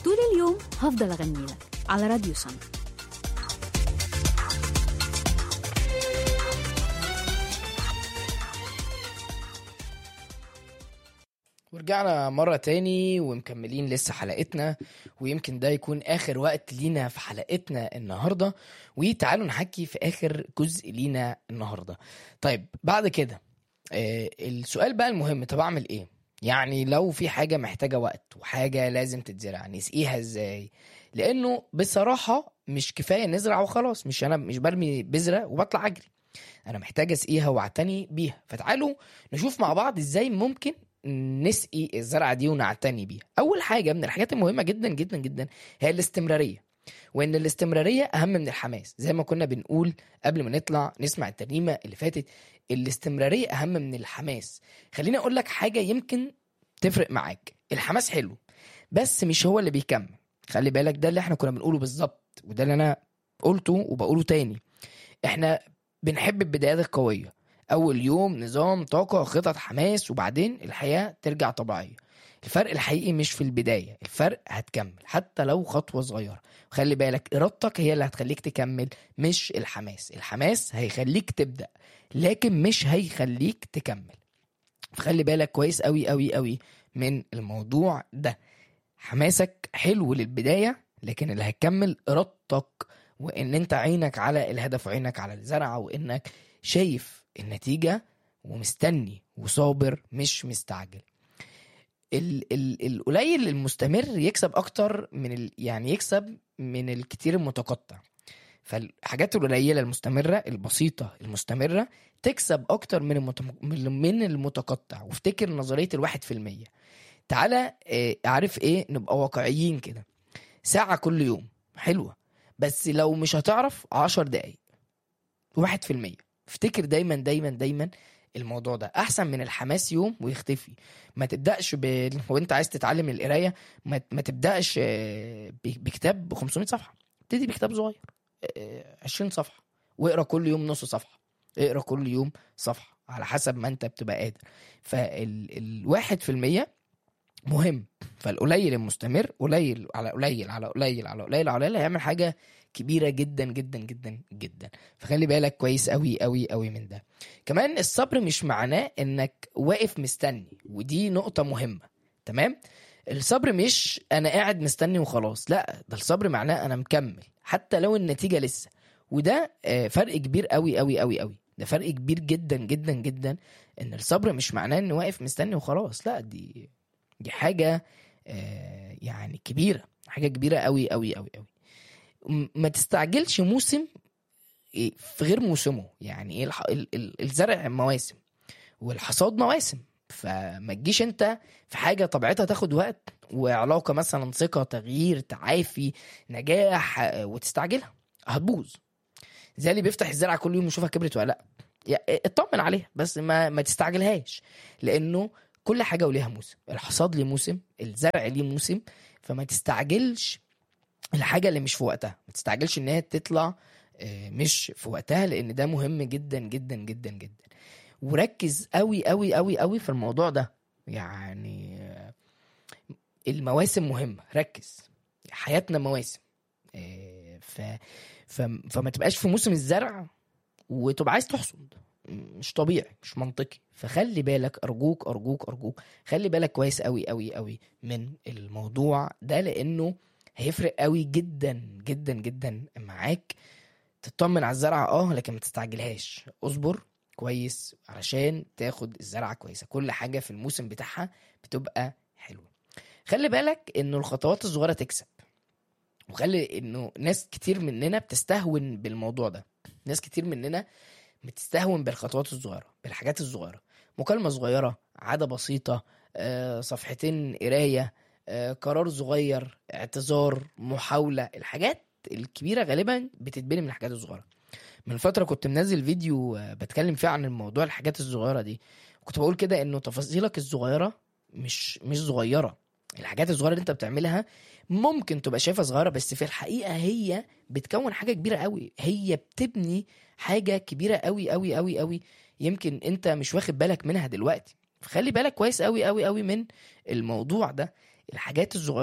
طول اليوم هفضل أغني لك على راديو سما ورجعنا مرة تاني ومكملين لسه حلقتنا ويمكن ده يكون آخر وقت لينا في حلقتنا النهاردة وتعالوا نحكي في آخر جزء لينا النهاردة طيب بعد كده آه السؤال بقى المهم طب أعمل إيه؟ يعني لو في حاجة محتاجة وقت وحاجة لازم تتزرع نسقيها إزاي؟ لأنه بصراحة مش كفاية نزرع وخلاص مش أنا مش برمي بذرة وبطلع أجري أنا محتاج أسقيها وأعتني بيها فتعالوا نشوف مع بعض إزاي ممكن نسقي الزرعه دي ونعتني بيها اول حاجه من الحاجات المهمه جدا جدا جدا هي الاستمراريه وان الاستمراريه اهم من الحماس زي ما كنا بنقول قبل ما نطلع نسمع الترنيمه اللي فاتت الاستمراريه اهم من الحماس خليني اقول لك حاجه يمكن تفرق معاك الحماس حلو بس مش هو اللي بيكمل خلي بالك ده اللي احنا كنا بنقوله بالظبط وده اللي انا قلته وبقوله تاني احنا بنحب البدايات القويه اول يوم نظام طاقه خطط حماس وبعدين الحياه ترجع طبيعيه الفرق الحقيقي مش في البدايه الفرق هتكمل حتى لو خطوه صغيره خلي بالك ارادتك هي اللي هتخليك تكمل مش الحماس الحماس هيخليك تبدا لكن مش هيخليك تكمل فخلي بالك كويس قوي قوي قوي من الموضوع ده حماسك حلو للبدايه لكن اللي هيكمل ارادتك وان انت عينك على الهدف وعينك على الزرعه وانك شايف النتيجة ومستني وصابر مش مستعجل ال ال القليل المستمر يكسب اكتر من ال يعني يكسب من الكتير المتقطع فالحاجات القليلة المستمرة البسيطة المستمرة تكسب أكتر من المتم... من المتقطع وافتكر نظرية الواحد في المية تعالى آه، عارف ايه نبقى واقعيين كده ساعة كل يوم حلوة بس لو مش هتعرف عشر دقايق واحد في المية افتكر دايما دايما دايما الموضوع ده احسن من الحماس يوم ويختفي ما تبداش ب... وانت عايز تتعلم القرايه ما, ما تبداش آه، ب- بكتاب ب 500 صفحه ابتدي بكتاب صغير آه، 20 صفحه واقرا كل يوم نص صفحه اقرا كل يوم صفحه على حسب ما انت بتبقى قادر فالواحد في المية مهم فالقليل المستمر قليل على قليل على قليل على قليل على قليل هيعمل حاجه كبيره جدا جدا جدا جدا فخلي بالك كويس قوي قوي قوي من ده كمان الصبر مش معناه انك واقف مستني ودي نقطه مهمه تمام الصبر مش انا قاعد مستني وخلاص لا ده الصبر معناه انا مكمل حتى لو النتيجه لسه وده آه، فرق كبير قوي قوي قوي قوي ده فرق كبير جدا جدا جدا ان الصبر مش معناه اني واقف مستني وخلاص لا دي دي حاجه آه، يعني كبيره حاجه كبيره قوي قوي قوي قوي م- ما تستعجلش موسم إيه في غير موسمه يعني ايه الح... ال- ال- الزرع مواسم والحصاد مواسم فما تجيش انت في حاجه طبيعتها تاخد وقت وعلاقه مثلا ثقه تغيير تعافي نجاح آه، وتستعجلها هتبوظ زي اللي بيفتح الزرعه كل يوم يشوفها كبرت ولا لا يا- اطمن عليها بس ما ما تستعجلهاش لانه كل حاجه وليها موسم الحصاد ليه موسم الزرع ليه موسم فما تستعجلش الحاجه اللي مش في وقتها ما تستعجلش ان هي تطلع آه، مش في وقتها لان ده مهم جدا جدا جدا جدا وركز قوي قوي قوي قوي في الموضوع ده يعني آه، المواسم مهمه ركز حياتنا مواسم آه، ف ف فما تبقاش في موسم الزرع وتبقى عايز تحصد مش طبيعي مش منطقي فخلي بالك ارجوك ارجوك ارجوك خلي بالك كويس قوي قوي قوي من الموضوع ده لانه هيفرق قوي جدا جدا جدا معاك تطمن على الزرعه اه لكن ما تستعجلهاش اصبر كويس علشان تاخد الزرعه كويسه كل حاجه في الموسم بتاعها بتبقى حلوه خلي بالك انه الخطوات الصغيره تكسب وخلي انه ناس كتير مننا بتستهون بالموضوع ده ناس كتير مننا بتستهون بالخطوات الصغيره بالحاجات الصغيره مكالمه صغيره عاده بسيطه آه، صفحتين قرايه آه، قرار صغير اعتذار محاوله الحاجات الكبيره غالبا بتتبني من الحاجات الصغيره من فتره كنت منزل فيديو آه، بتكلم فيه عن الموضوع الحاجات الصغيره دي كنت بقول كده انه تفاصيلك الصغيره مش مش صغيره الحاجات الصغيره اللي انت بتعملها ممكن تبقى شايفها صغيره بس في الحقيقه هي بتكون حاجه كبيره قوي هي بتبني حاجه كبيره قوي قوي قوي قوي يمكن انت مش واخد بالك منها دلوقتي فخلي بالك كويس قوي قوي قوي من الموضوع ده الحاجات الصغيره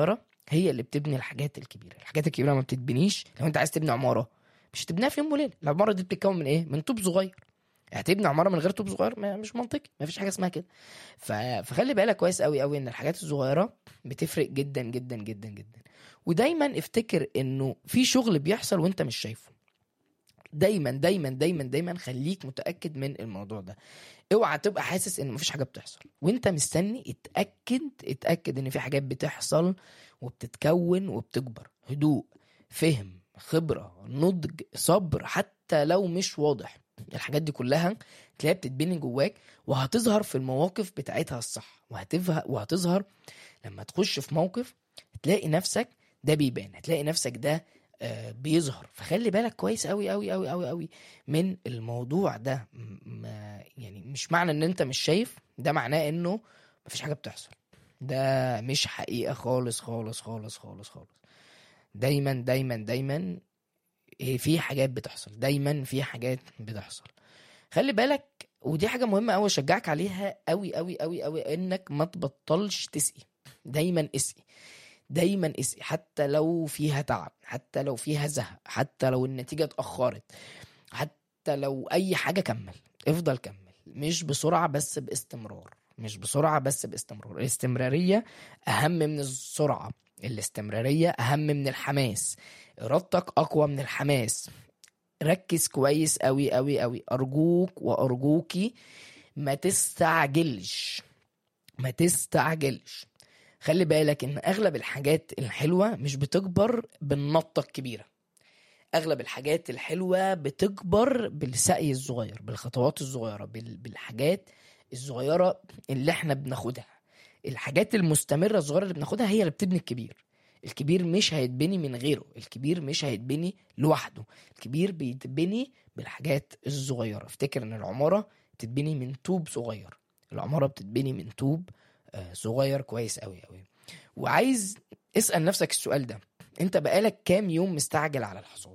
هي اللي بتبني الحاجات الكبيره الحاجات الكبيره ما بتتبنيش لو انت عايز تبني عماره مش هتبنيها في يوم وليله العماره دي بتتكون من ايه من طوب صغير هتبني عماره من غير طوب صغير ما مش منطقي ما فيش حاجه اسمها كده ف... فخلي بالك كويس قوي قوي ان الحاجات الصغيره بتفرق جدا جدا جدا جدا ودايما افتكر انه في شغل بيحصل وانت مش شايفه دايما دايما دايما دايما خليك متاكد من الموضوع ده اوعى تبقى حاسس ان مفيش حاجه بتحصل وانت مستني اتاكد اتاكد ان في حاجات بتحصل وبتتكون وبتكبر هدوء فهم خبره نضج صبر حتى لو مش واضح الحاجات دي كلها تلاقيها بتتبني جواك وهتظهر في المواقف بتاعتها الصح وهتفه... وهتظهر لما تخش في موقف تلاقي نفسك ده بيبان هتلاقي نفسك ده آه، بيظهر فخلي بالك كويس قوي قوي قوي قوي قوي من الموضوع ده م- ما يعني مش معنى ان انت مش شايف ده معناه انه مفيش حاجه بتحصل ده مش حقيقه خالص خالص خالص خالص خالص دايما دايما دايما إيه، في حاجات بتحصل دايما في حاجات بتحصل خلي بالك ودي حاجه مهمه قوي اشجعك عليها قوي قوي قوي قوي انك ما تبطلش تسقي دايما اسقي دايما اسقي حتى لو فيها تعب حتى لو فيها زهق حتى لو النتيجه اتاخرت حتى لو اي حاجه كمل افضل كمل مش بسرعه بس باستمرار مش بسرعه بس باستمرار الاستمراريه اهم من السرعه الاستمراريه اهم من الحماس ارادتك اقوى من الحماس ركز كويس قوي قوي قوي ارجوك وارجوكي ما تستعجلش ما تستعجلش خلي بالك ان اغلب الحاجات الحلوه مش بتكبر بالنطه الكبيره اغلب الحاجات الحلوه بتكبر بالسعي الصغير بالخطوات الصغيره بال- بالحاجات الصغيره اللي احنا بناخدها الحاجات المستمره الصغيره اللي بناخدها هي اللي بتبني الكبير الكبير مش هيتبني من غيره الكبير مش هيتبني لوحده الكبير بيتبني بالحاجات الصغيره افتكر ان العماره بتتبني من طوب صغير العماره بتتبني من طوب آه، صغير كويس قوي قوي وعايز اسال نفسك السؤال ده انت بقالك كام يوم مستعجل على الحصاد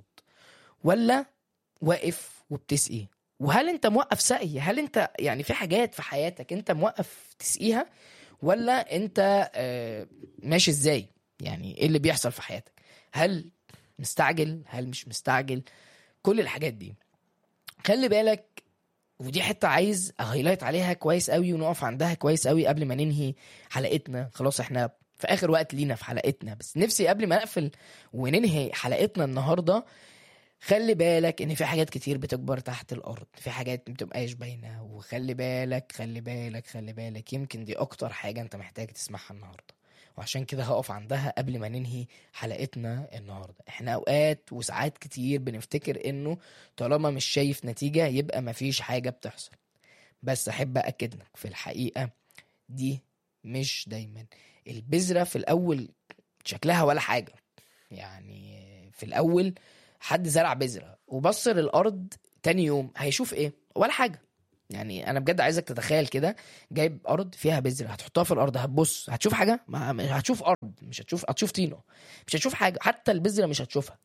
ولا واقف وبتسقي وهل انت موقف سقي هل انت يعني في حاجات في حياتك انت موقف تسقيها ولا انت آه، ماشي ازاي يعني ايه اللي بيحصل في حياتك هل مستعجل هل مش مستعجل كل الحاجات دي خلي بالك ودي حته عايز اهايلايت عليها كويس قوي ونقف عندها كويس قوي قبل ما ننهي حلقتنا خلاص احنا في اخر وقت لينا في حلقتنا بس نفسي قبل ما نقفل وننهي حلقتنا النهارده خلي بالك ان في حاجات كتير بتكبر تحت الارض في حاجات ما بتبقاش باينه وخلي بالك خلي بالك خلي بالك يمكن دي اكتر حاجه انت محتاج تسمعها النهارده وعشان كده هقف عندها قبل ما ننهي حلقتنا النهارده احنا اوقات وساعات كتير بنفتكر انه طالما مش شايف نتيجه يبقى مفيش حاجه بتحصل بس احب اكد لك في الحقيقه دي مش دايما البذره في الاول شكلها ولا حاجه يعني في الاول حد زرع بذره وبص للارض تاني يوم هيشوف ايه ولا حاجه يعني انا بجد عايزك تتخيل كده جايب ارض فيها بذره هتحطها في الارض هتبص هتشوف حاجه ما مش هتشوف ارض مش هتشوف هتشوف طينه مش هتشوف حاجه حتى البذره مش هتشوفها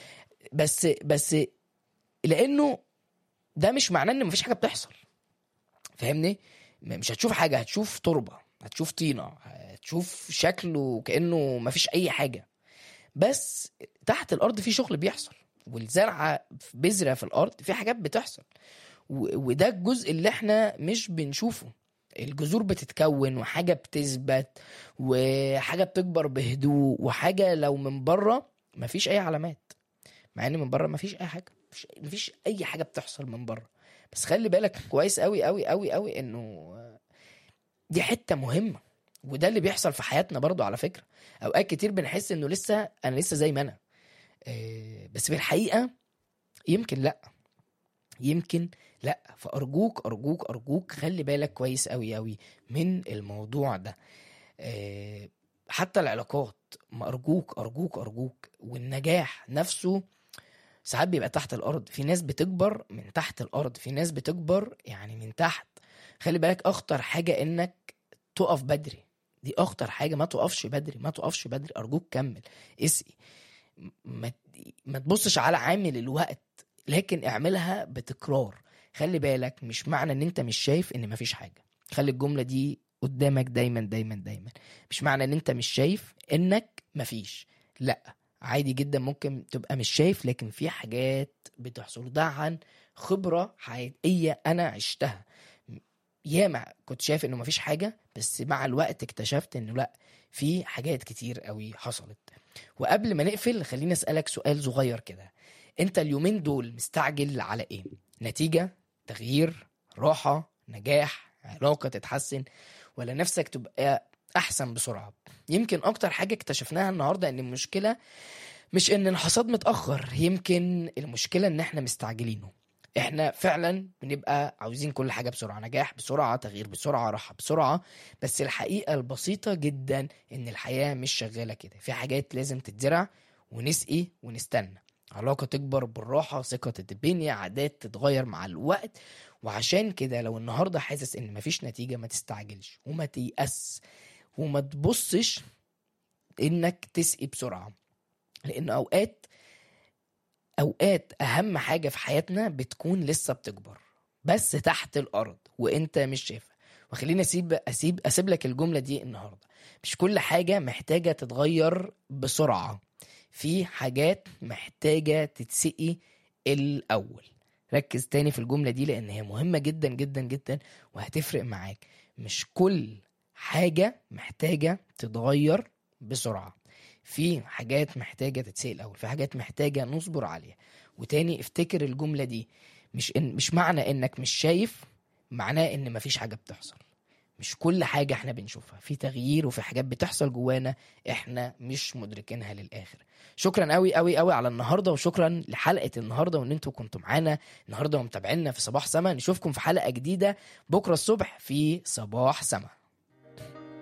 بس بس لانه ده مش معناه ان مفيش حاجه بتحصل فاهمني م- مش هتشوف حاجه هتشوف تربه هتشوف طينه هتشوف شكله كانه مفيش اي حاجه بس تحت الارض في شغل بيحصل والزرعه في بذره في الارض في حاجات بتحصل و- وده الجزء اللي احنا مش بنشوفه الجذور بتتكون وحاجه بتثبت وحاجه بتكبر بهدوء وحاجه لو من بره مفيش اي علامات مع ان من بره مفيش اي حاجه مفيش, مفيش اي حاجه بتحصل من بره بس خلي بالك كويس قوي قوي قوي قوي انه دي حته مهمه وده اللي بيحصل في حياتنا برضو على فكره اوقات كتير بنحس انه لسه انا لسه زي ما انا آه، بس في الحقيقه يمكن لا يمكن لا فارجوك ارجوك ارجوك خلي بالك كويس قوي قوي من الموضوع ده آه، حتى العلاقات ما ارجوك ارجوك ارجوك والنجاح نفسه ساعات بيبقى تحت الارض في ناس بتكبر من تحت الارض في ناس بتكبر يعني من تحت خلي بالك اخطر حاجه انك تقف بدري دي اخطر حاجه ما تقفش بدري ما تقفش بدري ارجوك كمل اسقي ما ما تبصش على عامل الوقت لكن اعملها بتكرار خلي بالك مش معنى ان انت مش شايف ان مفيش حاجه خلي الجمله دي قدامك دايما دايما دايما مش معنى ان انت مش شايف انك مفيش لا عادي جدا ممكن تبقى مش شايف لكن في حاجات بتحصل ده عن خبرة حقيقية أنا عشتها ياما كنت شايف إنه مفيش حاجة بس مع الوقت اكتشفت إنه لأ في حاجات كتير قوي حصلت وقبل ما نقفل خليني أسألك سؤال صغير كده أنت اليومين دول مستعجل على إيه؟ نتيجة تغيير راحة نجاح علاقة تتحسن ولا نفسك تبقى أحسن بسرعة يمكن أكتر حاجة اكتشفناها النهاردة إن المشكلة مش إن الحصاد متأخر يمكن المشكلة إن إحنا مستعجلينه إحنا فعلا بنبقى عاوزين كل حاجة بسرعة نجاح بسرعة تغيير بسرعة راحة بسرعة بس الحقيقة البسيطة جدا إن الحياة مش شغالة كده في حاجات لازم تتزرع ونسقي ونستنى علاقة تكبر بالراحة ثقة تتبني عادات تتغير مع الوقت وعشان كده لو النهاردة حاسس إن مفيش نتيجة ما تستعجلش وما تيأس وما تبصش إنك تسقي بسرعة لأن أوقات أوقات أهم حاجة في حياتنا بتكون لسه بتكبر بس تحت الأرض وأنت مش شايفها وخليني أسيب أسيب أسيب لك الجملة دي النهاردة مش كل حاجة محتاجة تتغير بسرعة في حاجات محتاجة تتسقي الأول ركز تاني في الجملة دي لأن هي مهمة جدا جدا جدا وهتفرق معاك مش كل حاجة محتاجة تتغير بسرعة في حاجات محتاجة تتسقي الأول في حاجات محتاجة نصبر عليها وتاني افتكر الجملة دي مش إن مش معنى إنك مش شايف معناه إن مفيش حاجة بتحصل مش كل حاجة احنا بنشوفها في تغيير وفي حاجات بتحصل جوانا احنا مش مدركينها للآخر شكرا قوي قوي قوي على النهارده وشكرا لحلقه النهارده وان انتوا كنتوا معانا النهارده ومتابعينا في صباح سما نشوفكم في حلقه جديده بكره الصبح في صباح سما